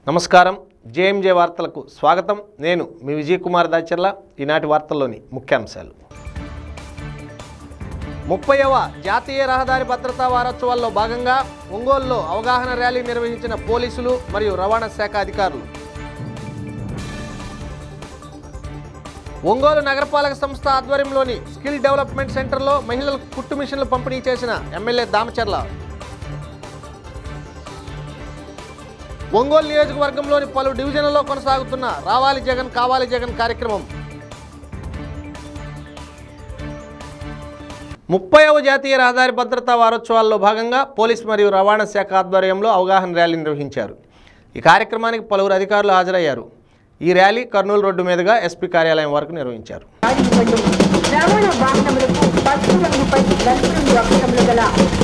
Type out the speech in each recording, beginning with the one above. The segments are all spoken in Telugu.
నమస్కారం జేఎంజే వార్తలకు స్వాగతం నేను మీ విజయ్ కుమార్ దాచర్ల ఈనాటి వార్తల్లోని ముఖ్యాంశాలు ముప్పైవ జాతీయ రహదారి భద్రతా వారోత్సవాల్లో భాగంగా ఒంగోలులో అవగాహన ర్యాలీ నిర్వహించిన పోలీసులు మరియు రవాణా శాఖ అధికారులు ఒంగోలు నగరపాలక సంస్థ ఆధ్వర్యంలోని స్కిల్ డెవలప్మెంట్ సెంటర్లో మహిళలకు కుట్టు మిషన్లు పంపిణీ చేసిన ఎమ్మెల్యే దామచర్ల ఒంగోలు నియోజకవర్గంలోని పలు డివిజన్లలో కొనసాగుతున్న రావాలి జగన్ కావాలి జగన్ కార్యక్రమం ముప్పైవ జాతీయ రహదారి భద్రతా వారోత్సవాల్లో భాగంగా పోలీస్ మరియు రవాణా శాఖ ఆధ్వర్యంలో అవగాహన ర్యాలీ నిర్వహించారు ఈ కార్యక్రమానికి పలువురు అధికారులు హాజరయ్యారు ఈ ర్యాలీ కర్నూలు రోడ్డు మీదుగా ఎస్పీ కార్యాలయం వరకు నిర్వహించారు ఆడివ్వండి రవాణా వాహనములకు పసుపు రంగుపై నలుపు రంగు అక్షరములు గల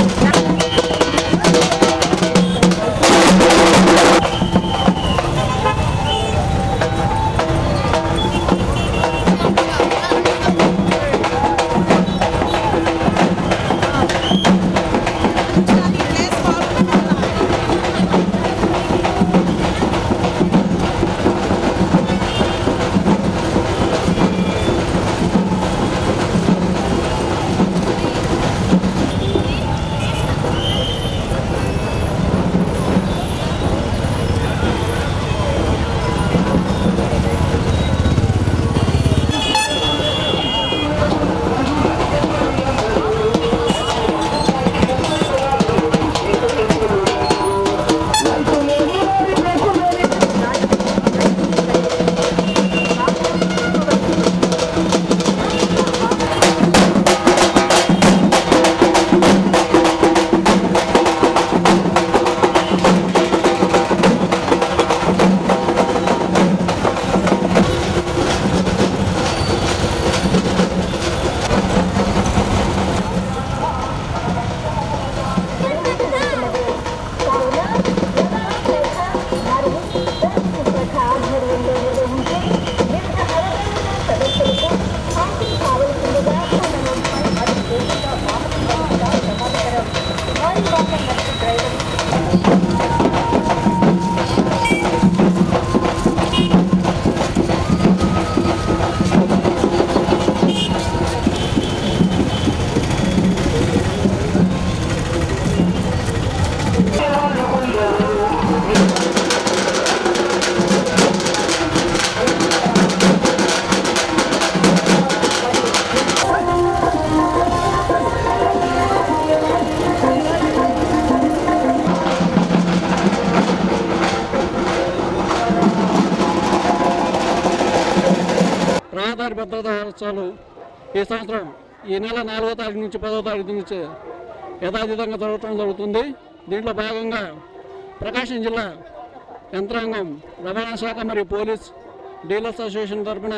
రహదారి భద్రతా వారోత్సవాలు ఈ సంవత్సరం ఈ నెల నాలుగో తారీఖు నుంచి పదో తారీఖు నుంచి యథాతథంగా జరగటం జరుగుతుంది దీంట్లో భాగంగా ప్రకాశం జిల్లా యంత్రాంగం రవాణా శాఖ మరియు పోలీస్ డీలర్స్ అసోసియేషన్ తరఫున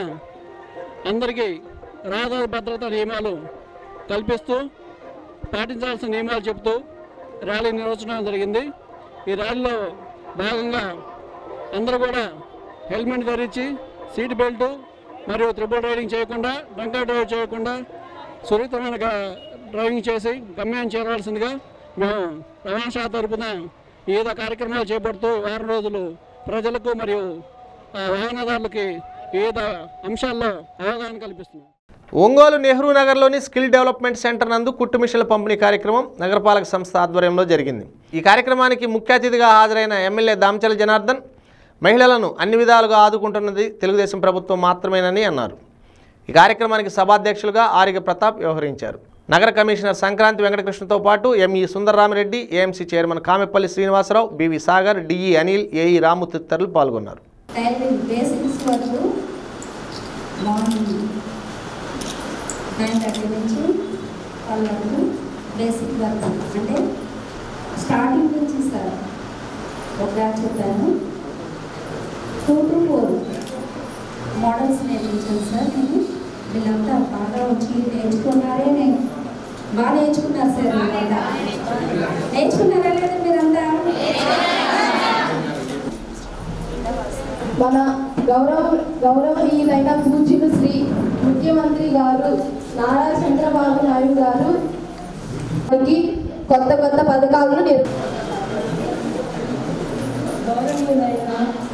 అందరికీ రహదారి భద్రతా నియమాలు కల్పిస్తూ పాటించాల్సిన నియమాలు చెబుతూ ర్యాలీ నిర్వహించడం జరిగింది ఈ ర్యాలీలో భాగంగా అందరూ కూడా హెల్మెట్ ధరించి సీట్ బెల్ట్ మరియు త్రిబుల్ రైడింగ్ చేయకుండా డంకా డ్రైవ్ చేయకుండా సురక్షితమైన గా- డ్రైవింగ్ చేసి గమ్యాన్ని చేరవలసిందిగా మేము రవాణా శాఖ తరపున వివిధ కార్యక్రమాలు చేపడుతూ వారం రోజులు ప్రజలకు మరియు ఆ, వాహనదారులకి వివిధ అంశాల్లో అవగాహన కల్పిస్తున్నాం ఒంగోలు నెహ్రూ నగర్లోని స్కిల్ డెవలప్మెంట్ సెంటర్ నందు కుట్టు మిషన్ల పంపిణీ కార్యక్రమం నగరపాలక సంస్థ ఆధ్వర్యంలో జరిగింది ఈ కార్యక్రమానికి ముఖ్య అతిథిగా హాజరైన ఎమ్మెల్యే దామచల జనార్దన్ మహిళలను అన్ని విధాలుగా ఆదుకుంటున్నది తెలుగుదేశం ప్రభుత్వం మాత్రమేనని అన్నారు ఈ కార్యక్రమానికి సభాధ్యక్షులుగా ఆరిగ ప్రతాప్ వ్యవహరించారు నగర కమిషనర్ సంక్రాంతి వెంకటకృష్ణతో పాటు ME Sundararamireddy AMC chairman Kamepalli Srinivasarao BV Sagar DE Anil AE Ramu తదితరులు పాల్గొన్నారు టైలరింగ్ బేసిక్స్ వరకు మార్నింగ్ నైన్ థర్టీ నుంచి ట్వెల్వ్ వరకు బేసిక్ వర్క్ అంటే స్టార్టింగ్ నుంచి సార్ ఒక బ్యాచ్ చెప్పాను టూ టు ఫోర్ మోడల్స్ నేర్పించాను సార్ నేను వీళ్ళంతా బాగా వచ్చి నేర్చుకున్నారే నేను బాగా నేర్చుకున్నారు సార్ మీరంతా నేర్చుకున్నారా లేదా మీరంతా మన గౌరవ గౌరవనీయులైన పూజ్యులు శ్రీ ముఖ్యమంత్రి గారు నారా చంద్రబాబు నాయుడు గారు మనకి కొత్త కొత్త పథకాలను నిర్ గౌరవనీయులైన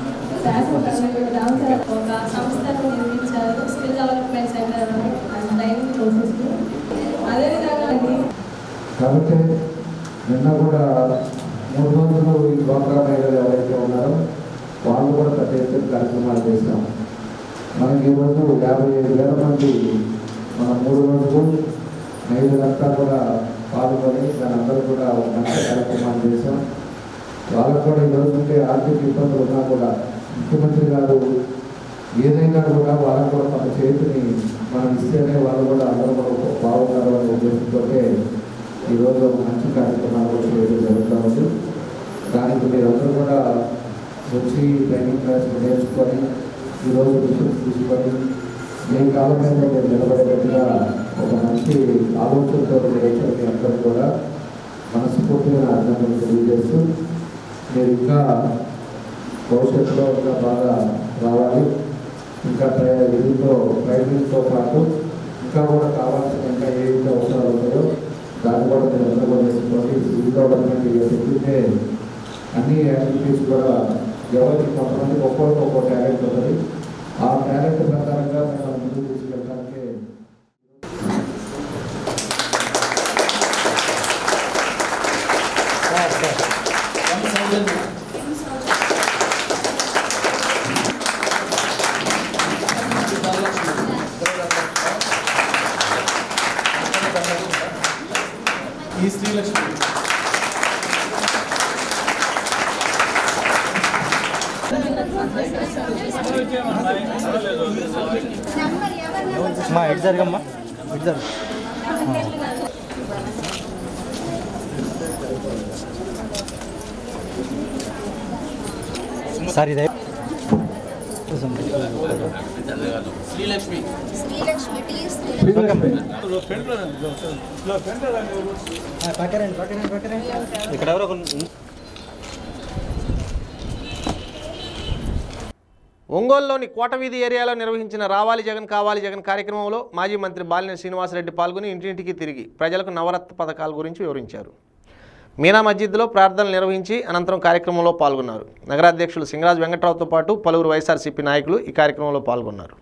శాసనసభ్యుడు రామచంద్ర ఒక సంస్థను నిర్మించారు skill development centre and training courses అదేవిధంగా ఇది కాబట్టి నిన్న కూడా మూడు రోజులు ఈ డ్వాక్రా మహిళలు ఎవరైతే ఉన్నారో వాళ్ళు కూడా పెద్ద ఎత్తున కార్యక్రమాలు చేశాం మనకి ఈరోజు యాభై ఐదు వేల మంది మన మూడు రోజులు మహిళలంతా కూడా పాల్గొని దాని అందరూ కూడా ఒక మంచి కార్యక్రమాలు చేశాం వాళ్ళకు కూడా ఈ రోజు ఉంటే ఆర్థిక ఇబ్బందులు ఉన్నా కూడా ముఖ్యమంత్రి గారు ఏదైనా కూడా వాళ్ళకు కూడా మన చేతిని మనం ఇస్తేనే వాళ్ళు కూడా అందరూ కూడా బాగున్నారు అనే ఉద్దేశంతో ఈరోజు ఒక మంచి కార్యక్రమాలు కూడా చేయడం జరుగుతూ ఉంది దానికి మీరందరూ కూడా వచ్చి ట్రైనింగ్ క్లాస్ నేర్చుకొని ఈరోజు మిషన్స్ తీసుకొని మీ కాలం మీద మీరు నిలబడేటట్టుగా ఒక మంచి ఆలోచనతో నేర్చుకుని మీ అందరూ కూడా మనస్ఫూర్తిగా నా అర్థం తెలియజేస్తూ మీరు ఇంకా భవిష్యత్తులో ఇంకా బాగా రావాలి ఇంకా ట్రై- దీంతో ట్రైనింగ్తో పాటు ఇంకా కూడా కావాల్సిన ఇంకా ఏ ఇంకా అవసరాలు ఉంటాయో దాన్ని కూడా మీరు అందరూ కూడా చేసుకోండి స్కిల్ డెవలప్మెంట్ ఇక చెప్పిందే అన్ని యాక్టివిటీస్ కూడా ఎవరికి కొంతమంది ఒక్కొక్కరికి ఒక్కో టాలెంట్ ఉంటుంది ఆ టాలెంట్ ప్రకారంగా మనం ముందుకు తీసుకెళ్ళడానికి ఈ శ్రీలక్ష్మి అమ్మా ఎటు జరగమ్మా ఎటు జరుగు సార్ ఇదే శ్రీలక్ష్మి పక్కరండి పక్కరండి పక్కరండి ఇక్కడ ఎవరో ఒక ఒంగోలులోని కోటవీధి ఏరియాలో నిర్వహించిన రావాలి జగన్ కావాలి జగన్ కార్యక్రమంలో మాజీ మంత్రి బాలినేని శ్రీనివాసరెడ్డి పాల్గొని ఇంటింటికి తిరిగి ప్రజలకు నవరత్న పథకాల గురించి వివరించారు మీనా మస్జిద్లో ప్రార్థనలు నిర్వహించి అనంతరం కార్యక్రమంలో పాల్గొన్నారు నగరాధ్యక్షులు సింగరాజ్ వెంకట్రావుతో పాటు పలువురు వైఎస్ఆర్సీపీ నాయకులు ఈ కార్యక్రమంలో పాల్గొన్నారు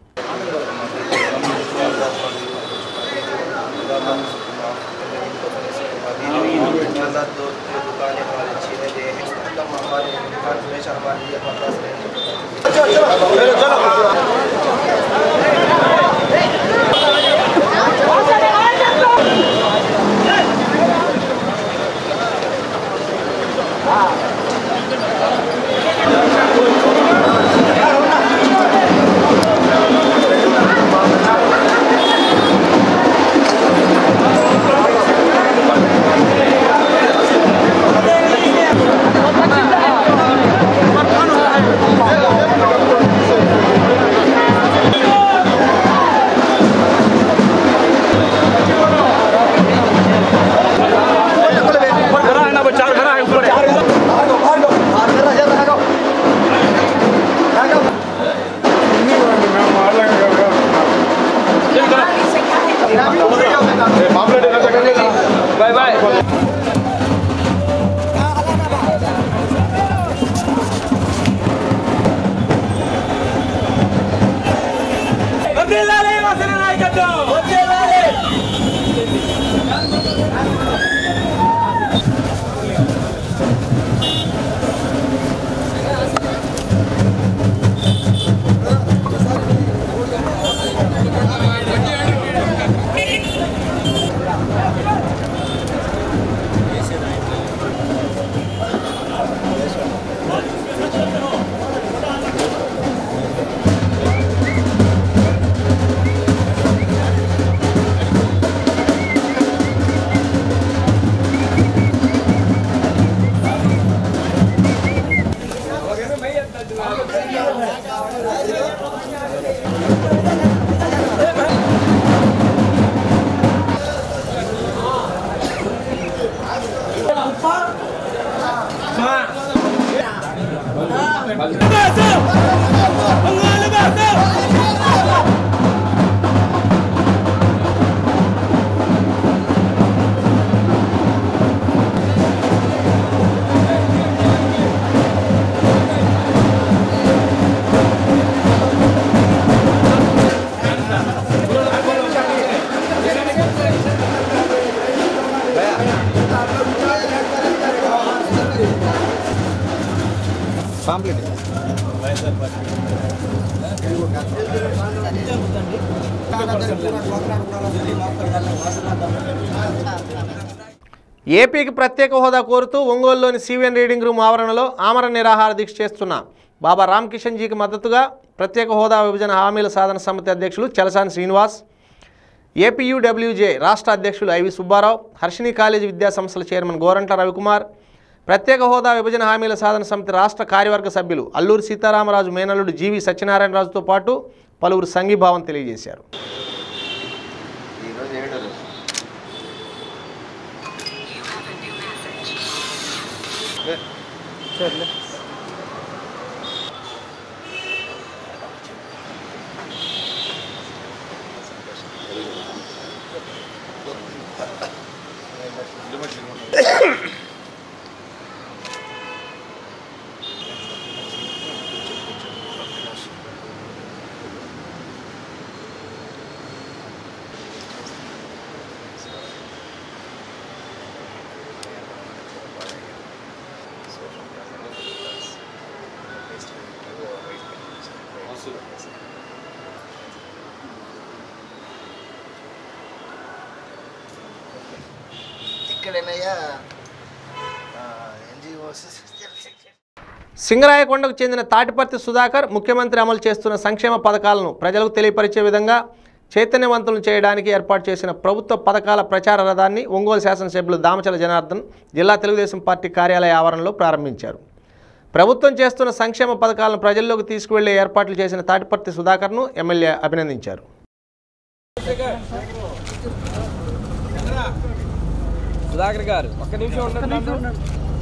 दुकानें हमारे छीने दे कम हमारे दुकान हमेशा हमारे लिए पचास रहे ¡Vamos! పాంప్లెట్ ఏపీకి ప్రత్యేక హోదా కోరుతూ ఒంగోలులోని సివిఎన్ రీడింగ్ రూమ్ ఆవరణలో ఆమరణ నిరాహార దీక్ష చేస్తున్న బాబా రామకిషన్ జీకి మద్దతుగా ప్రత్యేక హోదా విభజన హామీల సాధన సమితి అధ్యక్షులు చలసాని శ్రీనివాస్ ఏపీయూడబ్ల్యూజే రాష్ట్ర అధ్యక్షులు ఐవి సుబ్బారావు హర్షిని కాలేజీ విద్యా సంస్థల చైర్మన్ గోరంట్ల రవికుమార్ ప్రత్యేక హోదా విభజన హామీల సాధన సమితి రాష్ట్ర కార్యవర్గ సభ్యులు అల్లూరి సీతారామరాజు మేనల్లుడు జీవి సత్యనారాయణరాజుతో పాటు పలువురు సంఘీభావం తెలియజేశారు ఈరోజు ఏడో రోజు సర్లే ఇక్కడేనయ్యా ఎన్జిఓస్ సింగరాయకొండకు చెందిన తాటిపర్తి సుధాకర్ ముఖ్యమంత్రి అమలు చేస్తున్న సంక్షేమ పథకాలను ప్రజలకు తెలియపరిచే విధంగా చైతన్యవంతులను చేయడానికి ఏర్పాటు చేసిన ప్రభుత్వ పథకాల ప్రచార రథాన్ని ఒంగోలు శాసనసభ్యులు దామచల జనార్దన్ జిల్లా తెలుగుదేశం పార్టీ కార్యాలయ ఆవరణలో ప్రారంభించారు ప్రభుత్వం చేస్తున్న సంక్షేమ పథకాలను ప్రజల్లోకి తీసుకువెళ్లే ఏర్పాట్లు చేసిన తాటిపర్తి సుధాకర్ను ఎమ్మెల్యే అభినందించారు సుధాకర్ గారు ఒక్క నిమిషం ఉండండి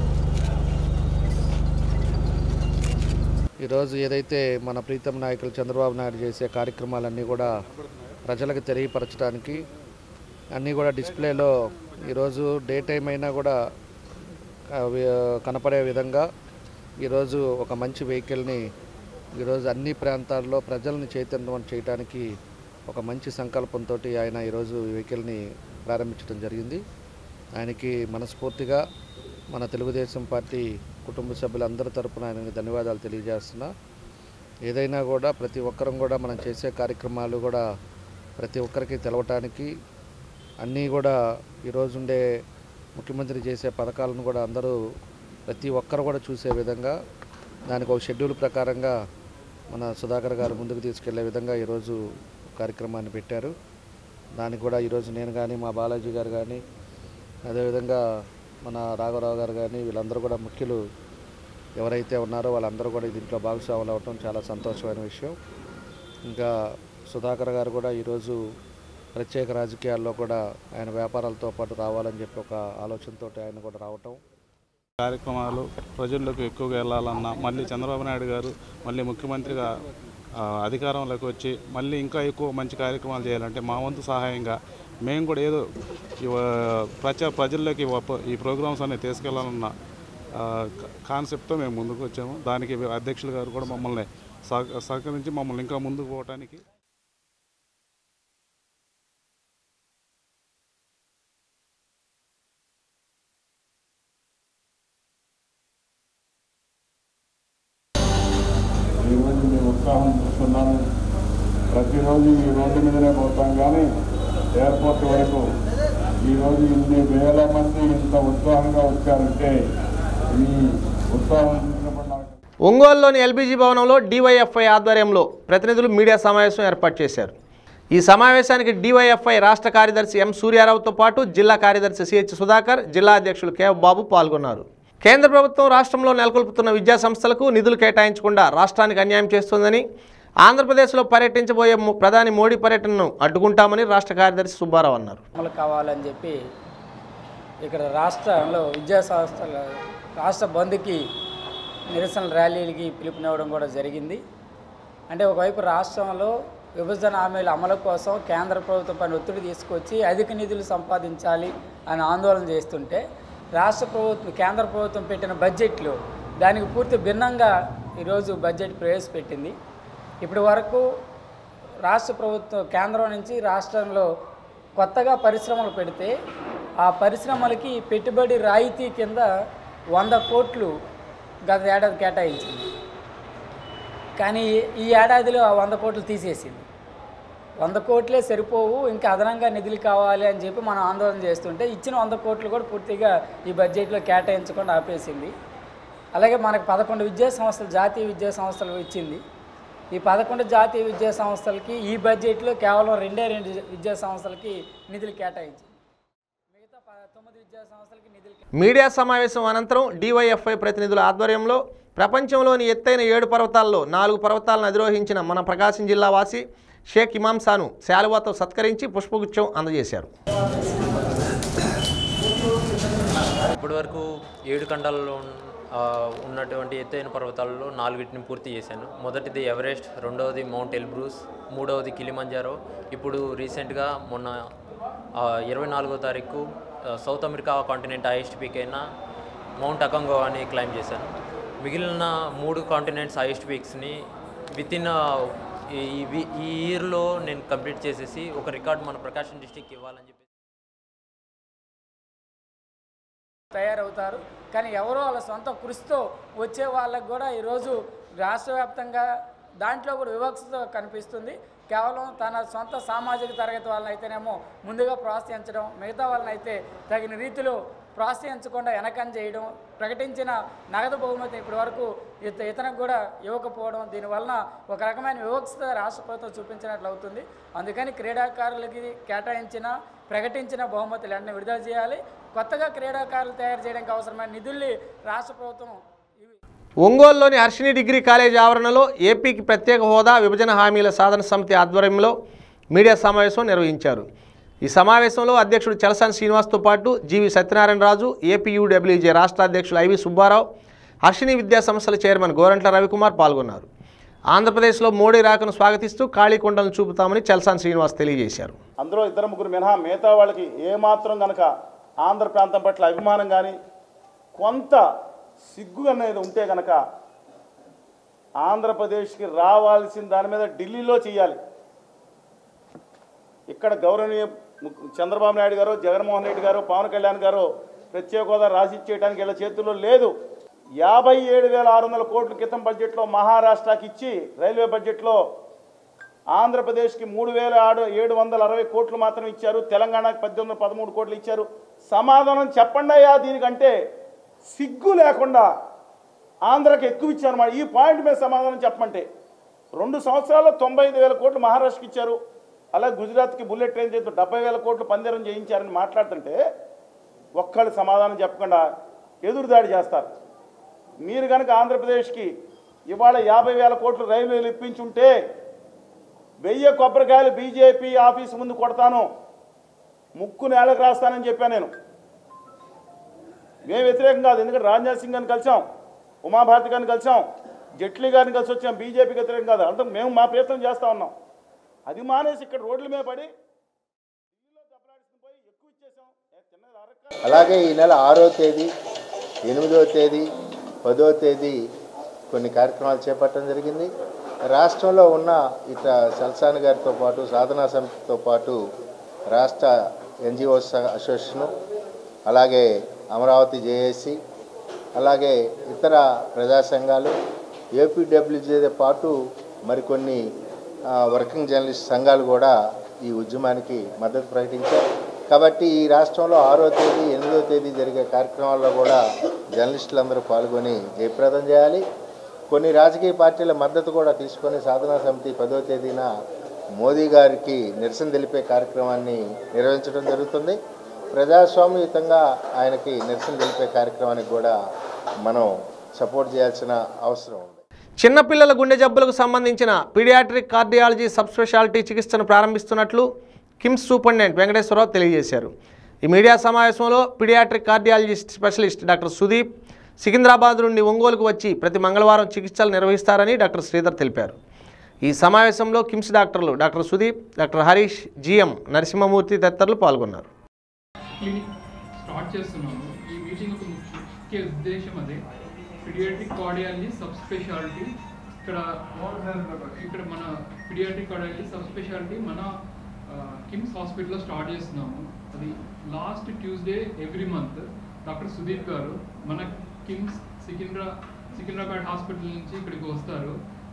ఈరోజు ఏదైతే మన ప్రీతం నాయకులు చంద్రబాబు నాయుడు చేసే కార్యక్రమాలన్నీ కూడా ప్రజలకు తెలియపరచడానికి అన్నీ కూడా డిస్ప్లేలో ఈరోజు డే టైం అయినా కూడా ఆ, వి- కనపడే విధంగా ఈరోజు ఒక మంచి వెహికల్ని ఈరోజు అన్ని ప్రాంతాల్లో ప్రజల్ని చైతన్యవంతం చేయడానికి ఒక మంచి సంకల్పంతో ఆయన ఈరోజు ఈ వెహికల్ని ప్రారంభించడం జరిగింది ఆయనకి మనస్ఫూర్తిగా మన తెలుగుదేశం పార్టీ కుటుంబ సభ్యులందరి తరపున ఆయనకి ధన్యవాదాలు తెలియజేస్తున్నా ఏదైనా కూడా ప్రతి ఒక్కరం కూడా మనం చేసే కార్యక్రమాలు కూడా ప్రతి ఒక్కరికి తెలవటానికి అన్నీ కూడా ఈరోజు ఉండే ముఖ్యమంత్రి చేసే పథకాలను కూడా అందరూ ప్రతి ఒక్కరు కూడా చూసే విధంగా దానికి ఒక షెడ్యూల్ ప్రకారంగా మన సుధాకర్ గారు ముందుకు తీసుకెళ్లే విధంగా ఈరోజు కార్యక్రమాన్ని పెట్టారు దానికి కూడా ఈరోజు నేను కానీ మా బాలాజీ గారు కానీ అదేవిధంగా మన రాఘవరావు గారు కానీ వీళ్ళందరూ కూడా ముఖ్యులు ఎవరైతే ఉన్నారో వాళ్ళందరూ కూడా దీంట్లో భాగస్వాములు అవటం చాలా సంతోషమైన విషయం ఇంకా సుధాకర్ గారు కూడా ఈరోజు ప్రత్యేక రాజకీయాల్లో కూడా ఆయన వ్యాపారాలతో పాటు రావాలని చెప్పి ఒక ఆలోచనతో ఆయన కూడా రావటం కార్యక్రమాలు ప్రజల్లోకి ఎక్కువగా వెళ్ళాలన్నా మళ్ళీ చంద్రబాబు నాయుడు గారు మళ్ళీ ముఖ్యమంత్రిగా ఆ, అధికారంలోకి వచ్చి మళ్ళీ ఇంకా ఎక్కువ మంచి కార్యక్రమాలు చేయాలంటే మా వంతు సహాయంగా మేము కూడా ఏదో ఈ, ఆ, ప్రజ ప్రజల్లోకి ఒక- ఈ ప్రోగ్రామ్స్ అనేవి తీసుకెళ్లాలన్న ఆ, క- కాన్సెప్ట్తో మేము ముందుకు వచ్చాము దానికి అధ్యక్షులు గారు కూడా మమ్మల్ని సహ- సహకరించి మమ్మల్ని ఇంకా ముందుకు పోవటానికి ఈరోజు మేము ఉత్సాహం చూస్తున్నాము ప్రతిరోజు ఈ రోడ్డు మీదనే పోతాం కానీ ఎయిర్పోర్ట్ వరకు ఈరోజు ఇన్ని వేల మంది ఇంత ఉత్సాహంగా వచ్చారంటే ఈ ఉత్సాహం చూసినప్పుడు నాకు ఒంగోలులోని ఎల్బీజీ భవనంలో డివైఎఫ్ఐ ఆధ్వర్యంలో ప్రతినిధులు మీడియా సమావేశం ఏర్పాటు చేశారు ఈ సమావేశానికి డివైఎఫ్ఐ రాష్ట్ర కార్యదర్శి ఎం సూర్యారావుతో పాటు జిల్లా కార్యదర్శి సిహెచ్ సుధాకర్ జిల్లా అధ్యక్షులు కె బాబు పాల్గొన్నారు కేంద్ర ప్రభుత్వం రాష్ట్రంలో నెలకొల్పుతున్న విద్యా సంస్థలకు నిధులు కేటాయించకుండా రాష్ట్రానికి అన్యాయం చేస్తోందని ఆంధ్రప్రదేశ్లో పర్యటించబోయే మో- ప్రధాని మోడీ పర్యటనను అడ్డుకుంటామని రాష్ట్ర కార్యదర్శి సుబ్బారావు అన్నారు అమలు కావాలని చెప్పి ఇక్కడ రాష్ట్రంలో విద్యా సంస్థల రాష్ట్ర బంద్కి నిరసన ర్యాలీలకి పిలుపునివ్వడం కూడా జరిగింది అంటే ఒకవైపు రాష్ట్రంలో విభజన హామీల అమలు కోసం కేంద్ర ప్రభుత్వం పైన ఒత్తిడి తీసుకొచ్చి అధిక నిధులు సంపాదించాలి అని ఆందోళన చేస్తుంటే రాష్ట్ర ప్రభుత్వం కేంద్ర ప్రభుత్వం పెట్టిన బడ్జెట్లో దానికి పూర్తి భిన్నంగా ఈరోజు బడ్జెట్ ప్రవేశపెట్టింది ఇప్పటి వరకు రాష్ట్ర ప్రభుత్వం కేంద్రం నుంచి రాష్ట్రంలో కొత్తగా పరిశ్రమలు పెడితే ఆ పరిశ్రమలకి పెట్టుబడి రాయితీ కింద వంద కోట్లు గత ఏడాది కేటాయించింది కానీ ఈ ఏడాదిలో ఆ వంద కోట్లు తీసేసింది వంద కోట్లే సరిపోవు ఇంకా అదనంగా నిధులు కావాలి అని చెప్పి మనం ఆందోళన చేస్తుంటే ఇచ్చిన వంద కోట్లు కూడా పూర్తిగా ఈ బడ్జెట్లో కేటాయించకుండా ఆపేసింది అలాగే మనకు పదకొండు విద్యా సంస్థలు జాతీయ విద్యా సంస్థలు ఇచ్చింది ఈ పదకొండు జాతీయ విద్యా సంస్థలకి ఈ బడ్జెట్లో కేవలం రెండే రెండు విద్యా సంస్థలకి నిధులు కేటాయించింది మిగతా ప- తొమ్మిది విద్యా సంస్థలకి నిధులు మీడియా సమావేశం అనంతరం డివైఎఫ్ఐ ప్రతినిధుల ఆధ్వర్యంలో ప్రపంచంలోని ఎత్తైన ఏడు పర్వతాల్లో నాలుగు పర్వతాలను అధిరోహించిన మన ప్రకాశం జిల్లా వాసి షేక్ ఇమాంసాను శాలువాతో సత్కరించి పుష్పగుచ్చం అందజేశారు ఇప్పటి వరకు ఏడు ఖండాలలో ఉన్న- ఆ, ఉన్నటువంటి ఎత్తైన పర్వతాలలో నాలుగిటిని పూర్తి చేశాను మొదటిది ఎవరెస్ట్ రెండవది మౌంట్ ఎల్బ్రూస్ మూడవది కిలిమంజారో ఇప్పుడు రీసెంట్గా మొన్న ఇరవై నాలుగో తారీఖు ఆ, South America continent highest peak అయిన మౌంట్ అకంగో అని క్లైమ్ చేశాను మిగిలిన మూడు కాంటినెంట్స్ హైయెస్ట్ పీక్స్ని విత్ ఇన్ ఈ ఈ- ఈ ఇయర్లో నేను కంప్లీట్ చేసేసి ఒక రికార్డ్ మన ప్రకాశం డిస్టిక్ ఇవ్వాలని చెప్పి తయారవుతారు కానీ ఎవరో వాళ్ళ సొంత కృషితో వచ్చే వాళ్ళకు కూడా ఈరోజు రాష్ట్ర వ్యాప్తంగా దాంట్లో కూడా వివక్షత కనిపిస్తుంది కేవలం తన సొంత సామాజిక తరగతి వాళ్ళని అయితేనేమో ముందుగా ప్రోత్సహించడం మిగతా వాళ్ళని అయితే తగిన రీతిలో ప్రోత్సహించకుండా వెనకం చేయడం ప్రకటించిన నగదు బహుమతి ఇప్పటి వరకు ఇత ఇతనికి కూడా ఇవ్వకపోవడం దీనివలన ఒక రకమైన వివక్షత రాష్ట్ర ప్రభుత్వం చూపించినట్లు అవుతుంది అందుకని క్రీడాకారులకి కేటాయించిన ప్రకటించిన బహుమతులు వెంటనే విడుదల చేయాలి కొత్తగా క్రీడాకారులు తయారు చేయడానికి అవసరమైన నిధుల్ని రాష్ట్ర ప్రభుత్వం ఒంగోలులోని హర్షిని డిగ్రీ కాలేజ్ ఆవరణలో ఏపీకి ప్రత్యేక హోదా విభజన హామీల సాధన సమితి ఆధ్వర్యంలో మీడియా సమావేశం నిర్వహించారు ఈ సమావేశంలో అధ్యక్షుడు చలసాని శ్రీనివాస్తో పాటు జీవి సత్యనారాయణ రాజు ఏపీయూడబ్ల్యూజే రాష్ట్ర అధ్యక్షులు ఐవి సుబ్బారావు హర్షిని విద్యా సంస్థల చైర్మన్ గోరంట్ల రవికుమార్ పాల్గొన్నారు ఆంధ్రప్రదేశ్లో మోడీ రాకను స్వాగతిస్తూ ఖాళీ కుండలను చూపుతామని చలసాని శ్రీనివాస్ తెలియజేశారు అందులో ఇద్దరు ముగ్గురు మినహా మిగతా వాళ్ళకి ఏమాత్రం గనక ఆంధ్ర ప్రాంతం పట్ల అభిమానం కానీ కొంత సిగ్గు అనేది ఉంటే గనక ఆంధ్రప్రదేశ్కి రావాల్సిన దాని మీద ఢిల్లీలో చేయాలి ఇక్కడ గౌరవనీయ ముఖ్య- చంద్రబాబు నాయుడు గారు జగన్మోహన్ రెడ్డి గారు పవన్ కళ్యాణ్ గారు ప్రత్యేక హోదా రాసి ఇచ్చేయడానికి వీళ్ళ చేతుల్లో లేదు యాభై ఏడు వేల ఆరు వందల కోట్ల క్రితం బడ్జెట్లో మహారాష్ట్రకి ఇచ్చి రైల్వే బడ్జెట్లో ఆంధ్రప్రదేశ్కి మూడు వేల ఆడు ఏడు వందల అరవై కోట్లు మాత్రం ఇచ్చారు తెలంగాణకి పద్దెనిమిది వందల పదమూడు కోట్లు ఇచ్చారు సమాధానం చెప్పండి అయ్యా దీనికంటే సిగ్గు లేకుండా ఆంధ్రాకి ఎక్కువ ఇచ్చారు అన్నమాట ఈ పాయింట్ మీద సమాధానం చెప్పమంటే రెండు సంవత్సరాల్లో తొంభై ఐదు వేల కోట్లు మహారాష్ట్రకి ఇచ్చారు అలాగే గుజరాత్కి బుల్లెట్ ట్రైన్ చేస్తూ డెబ్బై వేల కోట్లు పందేరం చేయించారని మాట్లాడుతుంటే ఒక్కళ్ళు సమాధానం చెప్పకుండా ఎదురుదాడి చేస్తారు మీరు కనుక ఆంధ్రప్రదేశ్కి ఇవాళ యాభై వేల కోట్లు రైల్వేలు ఇప్పించుంటే వెయ్యి కొబ్బరికాయలు బీజేపీ ఆఫీస్ ముందు కొడతాను ముక్కు నేలకు రాస్తానని చెప్పాను నేను మేము వ్యతిరేకం కాదు ఎందుకంటే రాజ్నాథ్ సింగ్ గారిని కలిసాం ఉమాభారతి గారిని కలిసాం జైట్లీ గారిని కలిసి వచ్చాం బీజేపీకి వ్యతిరేకం కాదు అంటే మేము మా ప్రయత్నం చేస్తూ ఉన్నాం అది మానేసి ఇక్కడ రోడ్ల మీద పడి అలాగే ఈ నెల ఆరో తేదీ ఎనిమిదో తేదీ పదో తేదీ కొన్ని కార్యక్రమాలు చేపట్టడం జరిగింది రాష్ట్రంలో ఉన్న ఇట సల్సాన్ గారితో పాటు సాధనా సమితితో పాటు రాష్ట్ర ఎన్జిఓస్ అసోసియేషను అలాగే అమరావతి జేఏసీ అలాగే ఇతర ప్రజా సంఘాలు ఏపీడబ్ల్యూజేతో పాటు మరికొన్ని ఆ, వర్కింగ్ జర్నలిస్ట్ సంఘాలు కూడా ఈ ఉద్యమానికి మద్దతు ప్రకటించారు కాబట్టి ఈ రాష్ట్రంలో ఆరో తేదీ ఎనిమిదో తేదీ జరిగే కార్యక్రమాల్లో కూడా జర్నలిస్టులందరూ పాల్గొని జయప్రదం చేయాలి కొన్ని రాజకీయ పార్టీల మద్దతు కూడా తీసుకొని సాధనా సమితి పదో తేదీన మోదీ గారికి నిరసన తెలిపే కార్యక్రమాన్ని నిర్వహించడం జరుగుతుంది ప్రజాస్వామ్యయుతంగా ఆయనకి నిరసన తెలిపే కార్యక్రమానికి కూడా మనం సపోర్ట్ చేయాల్సిన అవసరం ఉంది చిన్నపిల్లల గుండె జబ్బులకు సంబంధించిన పీడియాట్రిక్ కార్డియాలజీ సబ్ స్పెషాలిటీ చికిత్సను ప్రారంభిస్తున్నట్లు కిమ్స్ సూపరింటెండెంట్ వెంకటేశ్వరరావు తెలియజేశారు ఈ మీడియా సమావేశంలో paediatric cardiologist specialist doctor Sudeep Secunderabad నుండి ఒంగోలుకు వచ్చి ప్రతి మంగళవారం చికిత్సలు నిర్వహిస్తారని డాక్టర్ శ్రీధర్ తెలిపారు ఈ సమావేశంలో కిమ్స్ డాక్టర్లు doctor Sudeep doctor Harish GM Narasimhamurthy తదితరులు పాల్గొన్నారు క్లినిక్ స్టార్ట్ చేస్తున్నాము ఈ మీటింగ్ ఒక ముఖ్య ఉద్దేశం అదే పిడియాట్రిక్ కార్డియాలజీ సబ్ స్పెషాలిటీ ఇక్కడ ఇక్కడ మన పిడియాట్రిక్ కార్డియాలజీ సబ్ స్పెషాలిటీ మన ఆ, కిమ్స్ హాస్పిటల్లో స్టార్ట్ చేస్తున్నాము అది last Tuesday every month doctor Sudeep గారు మన కిమ్స్ సికింద్రా సికింద్రాబాద్ హాస్పిటల్ నుంచి ఇక్కడికి వస్తారు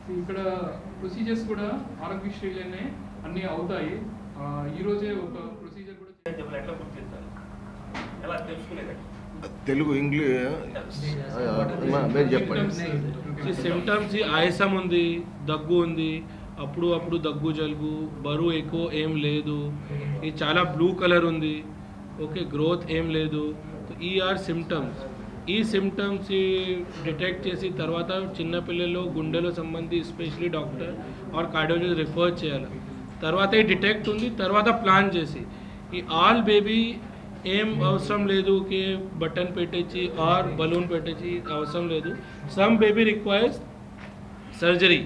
ఇక్కడ ప్రొసీజర్స్ కూడా ఆరోగ్యశ్రీలోనే అన్నీ అవుతాయి ఆ, ఈ రోజే ఒక ప్రొసీజర్ కూడా ఎట్లా గుర్తించాలి ఎలా తెలుసుకునేది తెలుగు ఇంగ్లీష్ మీరు చెప్పండి సిమ్టమ్స్ ఆయాసం ఉంది దగ్గు ఉంది అప్పుడు అప్పుడు దగ్గు జలుబు బరువు ఎక్కువ ఏం లేదు ఇది చాలా బ్లూ కలర్ ఉంది ఓకే గ్రోత్ ఏం లేదు ఈ ఆర్ సిమ్టమ్స్ ఈ సిమ్టమ్స్ డిటెక్ట్ చేసి తర్వాత చిన్నపిల్లలు గుండెలో సంబంధి especially doctor or cardiologist refer చేయాలి తర్వాత ఈ డిటెక్ట్ ఉంది తర్వాత ప్లాన్ చేసి ఈ ఆల్ బేబీ ఏం అవసరం లేదు కి బటన్ పెట్టేసి ఆర్ బలూన్ పెట్టేసి అవసరం లేదు సమ్ బేబీ రిక్వైర్స్ సర్జరీ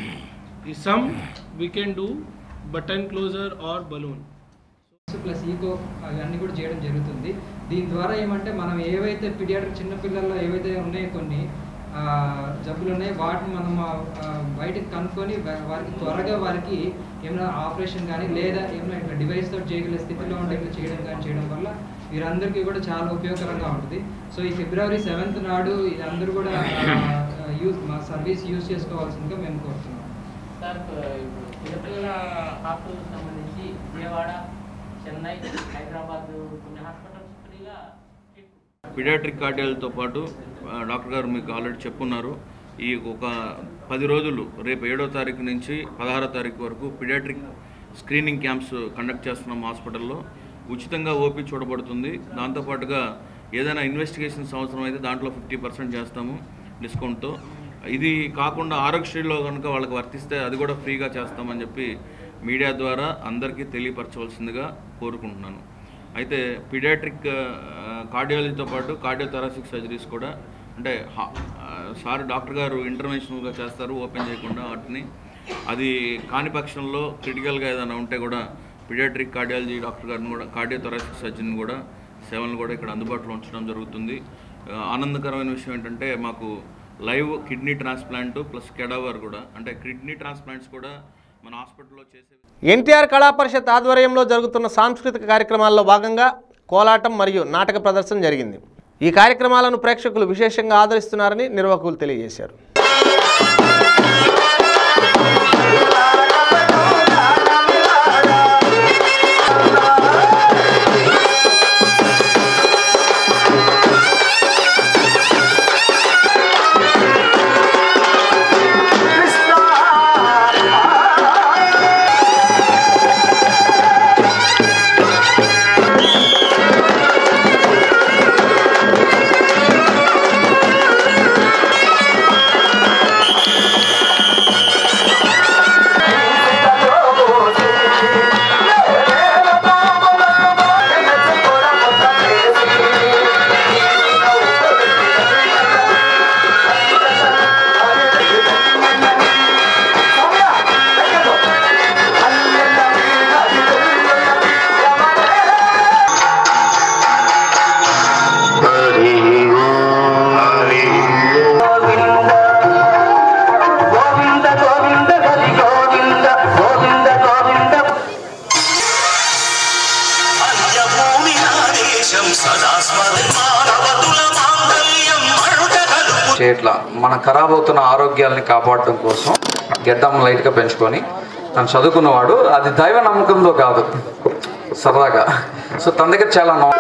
ఈ some we can do button closure or balloon plus echo అవన్నీ కూడా చేయడం జరుగుతుంది దీని ద్వారా ఏమంటే మనం ఏవైతే పిడియాట్రిక్ చిన్నపిల్లల్లో ఏవైతే ఉన్నాయో కొన్ని ఆ, జబ్బులు ఉన్నాయి వాటిని మనం ఆ, ఆ, బయటకు కనుక్కొని వా- వారికి త్వరగా వారికి ఏమైనా ఆపరేషన్ కానీ లేదా ఏమైనా ఇట్లా డివైస్ తోటి చేయగల స్థితిలో ఉండే ఇట్లా చేయడం కానీ చేయడం వల్ల వీరందరికీ కూడా చాలా ఉపయోగకరంగా ఉంటుంది సో ఈ ఫిబ్రవరి సెవెంత్ నాడు ఇది అందరూ కూడా యూజ్ మా సర్వీస్ యూజ్ చేసుకోవాల్సిందిగా మేము కోరుతున్నాం సార్ ఇప్పుడు చిన్నపిల్లల హాస్పిటల్ సంబంధించి విజయవాడ చెన్నై హైదరాబాద్ కొన్ని హాస్పిటల్స్ ఫ్రీగా పిడియాట్రిక్ కార్డియాలతో పాటు ఆ, డాక్టర్ గారు మీకు ఆల్రెడీ చెప్పున్నారు ఈ ఒక పది రోజులు రేపు ఏడో తారీఖు నుంచి పదహారో తారీఖు వరకు పిడియాట్రిక్ స్క్రీనింగ్ క్యాంప్స్ కండక్ట్ చేస్తున్నాం హాస్పిటల్లో ఉచితంగా ఓపీ చూడబడుతుంది దాంతోపాటుగా ఏదైనా ఇన్వెస్టిగేషన్స్ అవసరం అయితే దాంట్లో ఫిఫ్టీ పర్సెంట్ చేస్తాము డిస్కౌంట్తో ఇది కాకుండా ఆరోగ్యశ్రీలో కనుక వాళ్ళకి వర్తిస్తే అది కూడా ఫ్రీగా చేస్తామని చెప్పి మీడియా ద్వారా అందరికీ తెలియపరచవలసిందిగా కోరుకుంటున్నాను అయితే పీడియాట్రిక్ కార్డియాలజీతో పాటు కార్డియోథెరాసిక్ సర్జరీస్ కూడా అంటే హా- ఆ, సార్ డాక్టర్ గారు ఇంటర్వెన్షనల్గా చేస్తారు ఓపెన్ చేయకుండా వాటిని అది కాని పక్షంలో క్రిటికల్గా ఏదైనా ఉంటే కూడా పీడియాట్రిక్ కార్డియాలజీ డాక్టర్ గారిని కూడా కార్డియోథెరాసిక్ సర్జన్ కూడా సేవలను కూడా ఇక్కడ అందుబాటులో ఉంచడం జరుగుతుంది ఆ, ఆనందకరమైన విషయం ఏంటంటే మాకు live kidney transplant plus cadaver కూడా అంటే కిడ్నీ ట్రాన్స్ప్లాంట్స్ కూడా మన హాస్పిటల్లో చేసే ఎన్టీఆర్ కళా పరిషత్ ఆధ్వర్యంలో జరుగుతున్న సాంస్కృతిక కార్యక్రమాల్లో భాగంగా కోలాటం మరియు నాటక ప్రదర్శన జరిగింది ఈ కార్యక్రమాలను ప్రేక్షకులు విశేషంగా ఆదరిస్తున్నారని నిర్వాహకులు తెలియజేశారు చేయట్లా మన ఖరాబ్ అవుతున్న ఆరోగ్యాల్ని కాపాడటం కోసం గెడ్డం లైట్గా పెంచుకొని తను చదువుకున్నవాడు అది దైవ నమ్మకంతో కాదు సరదాగా సో తన దగ్గర చాలా నో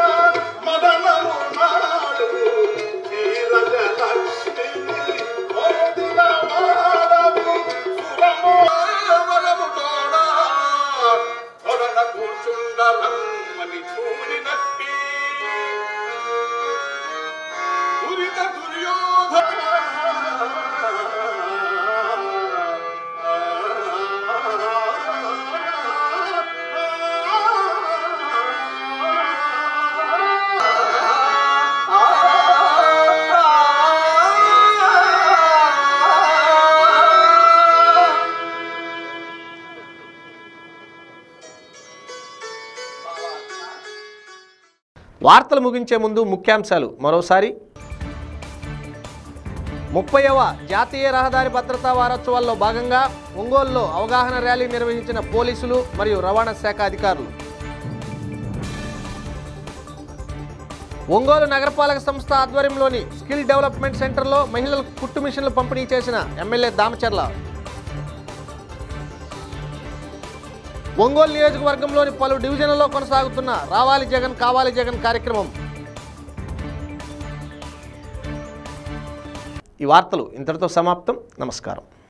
వార్తలు ముగించే ముందు ముఖ్యాంశాలు మరోసారి ముప్పైవ జాతీయ రహదారి భద్రతా వారోత్సవాల్లో భాగంగా ఒంగోలులో అవగాహన ర్యాలీ నిర్వహించిన పోలీసులు మరియు రవాణా శాఖ అధికారులు ఒంగోలు నగరపాలక సంస్థ ఆధ్వర్యంలోని స్కిల్ డెవలప్మెంట్ సెంటర్లో మహిళలకు కుట్టు మిషన్లు పంపిణీ చేసిన ఎమ్మెల్యే దామచర్ల ఒంగోలు నియోజకవర్గంలోని పలు డివిజన్లలో కొనసాగుతున్న రావాలి జగన్ కావాలి జగన్ కార్యక్రమం ఈ వార్తలు ఇంతటితో సమాప్తం నమస్కారం